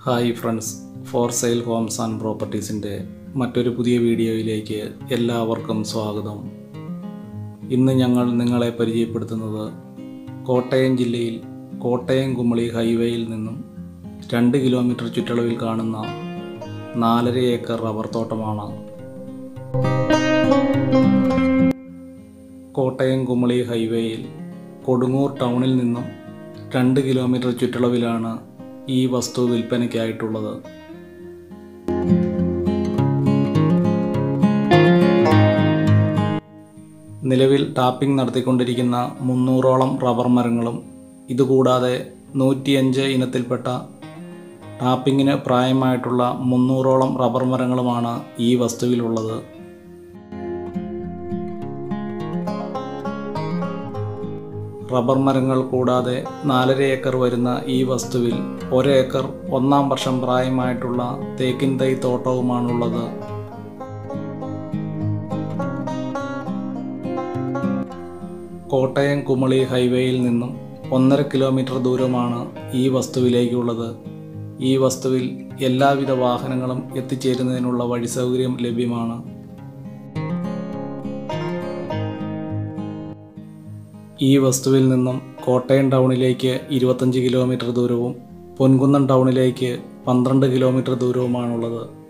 hi friends for sale homes and പ്രോപ്പർട്ടീസിൻ്റെ മറ്റൊരു പുതിയ വീഡിയോയിലേക്ക് എല്ലാവർക്കും സ്വാഗതം ഇന്ന് ഞങ്ങൾ നിങ്ങളെ പരിചയപ്പെടുത്തുന്നത് കോട്ടയം ജില്ലയിൽ കോട്ടയം കുമളി ഹൈവേയിൽ നിന്നും രണ്ട് കിലോമീറ്റർ ചുറ്റളവിൽ കാണുന്ന നാലര ഏക്കർ റബ്ബർ തോട്ടമാണ് കോട്ടയം കുമളി ഹൈവേയിൽ കൊടുങ്ങൂർ ടൗണിൽ നിന്നും രണ്ട് കിലോമീറ്റർ ചുറ്റളവിലാണ് ഈ വസ്തു വിൽപ്പനയ്ക്കായിട്ടുള്ളത് നിലവിൽ ടാപ്പിംഗ് നടത്തിക്കൊണ്ടിരിക്കുന്ന മുന്നൂറോളം റബ്ബർ മരങ്ങളും ഇതുകൂടാതെ നൂറ്റിയഞ്ച് ഇനത്തിൽപ്പെട്ട ടാപ്പിങ്ങിന് പ്രായമായിട്ടുള്ള മുന്നൂറോളം റബ്ബർ മരങ്ങളുമാണ് ഈ വസ്തുവിലുള്ളത് റബ്ബർ മരങ്ങൾ കൂടാതെ നാലര ഏക്കർ വരുന്ന ഈ വസ്തുവിൽ ഒരേക്കർ ഒന്നാം വർഷം പ്രായമായിട്ടുള്ള തേക്കിൻ തൈ തോട്ടവുമാണുള്ളത് കോട്ടയം കുമളി ഹൈവേയിൽ നിന്നും ഒന്നര കിലോമീറ്റർ ദൂരമാണ് ഈ വസ്തുവിലേക്കുള്ളത് ഈ വസ്തുവിൽ എല്ലാവിധ വാഹനങ്ങളും എത്തിച്ചേരുന്നതിനുള്ള വഴി സൗകര്യം ലഭ്യമാണ് ഈ വസ്തുവിൽ നിന്നും കോട്ടയം ടൗണിലേക്ക് ഇരുപത്തഞ്ച് കിലോമീറ്റർ ദൂരവും പൊൻകുന്നം ടൗണിലേക്ക് പന്ത്രണ്ട് കിലോമീറ്റർ ദൂരവുമാണുള്ളത്